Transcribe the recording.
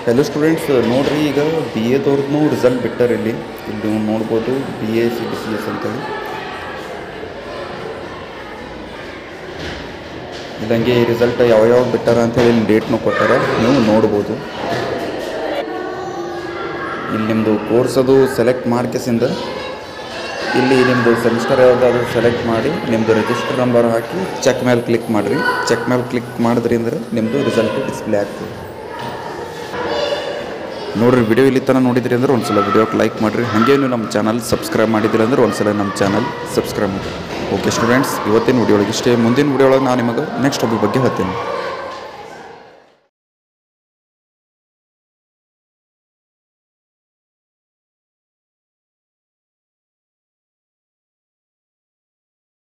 hello students ನೋಡ್ರಿ ಈಗ B ಎದವ್ರದ್ದು result ಬಿಟ್ಟಾರ ಇಲ್ಲಿ ಇಲ್ಲಿ ನೀವು ನೋಡ್ಬೋದು B A C B C S ಅಂತೇಳಿ ಇದಂಗೆ ಈ ರಿಸಲ್ಟ್ ಯಾವ ಯಾವ ಬಿಟ್ಟಾರ ಅಂತೇಳಿ ಇಲ್ಲಿ ಡೇಟ್ನು ಕೊಟ್ಟಾರ ನೀವು ನೋಡ್ಬೋದು ಇಲ್ಲಿ ನಿಮ್ಮದು ಕೋರ್ಸ್ ಅದು ಸೆಲೆಕ್ಟ್ ಮಾಡ್ಕೆಸಿಂದ ಇಲ್ಲಿ ನಿಮ್ಮದು ಸೆಮಿಸ್ಟರ್ ಯಾವುದಾದ್ರು ಸೆಲೆಕ್ಟ್ ಮಾಡಿ ನಿಮ್ಮದು ರಿಜಿಸ್ಟರ್ ನಂಬರ್ ಹಾಕಿ ಚೆಕ್ ಮೇಲೆ ಕ್ಲಿಕ್ ಮಾಡಿರಿ ಚೆಕ್ ಮೇಲೆ ಕ್ಲಿಕ್ ಮಾಡಿದ್ರಿ ಅಂದ್ರೆ ನಿಮ್ಮದು ರಿಸಲ್ಟ್ ಡಿಸ್ಪ್ಲೇ ಆಗ್ತದೆ ನೋಡ್ರಿ ವಿಡಿಯೋ ಇಲ್ಲಿ ತನಕ ನೋಡಿದ್ರಿ ಅಂದ್ರೆ ಒಂದ್ಸಲ ವಿಡಿಯೋಕ್ಕೆ ಲೈಕ್ ಮಾಡಿರಿ ಹಾಗೆ ನೀವು ನಮ್ಮ ಚಾನಲ್ ಸಬ್ಸ್ಕ್ರೈಬ್ ಮಾಡಿದ್ರಿ ಅಂದ್ರೆ ಒಂದ್ಸಲ ನಮ್ಮ ಚಾನಲ್ ಸಬ್ಸ್ಕ್ರೈಬ್ ಮಾಡಿ ಓಕೆ ಸ್ಟೂಡೆಂಟ್ಸ್ ಇವತ್ತಿನ ವಿಡಿಯೋ ಒಳಗೆ ಇಷ್ಟೇ ಮುಂದಿನ ವಿಡಿಯೋ ಒಳಗೆ ನಾನು ನಿಮಗೆ ನೆಕ್ಸ್ಟ್ ಟಾಪಿಕ್ ಬಗ್ಗೆ ಹೇಳ್ತೀನಿ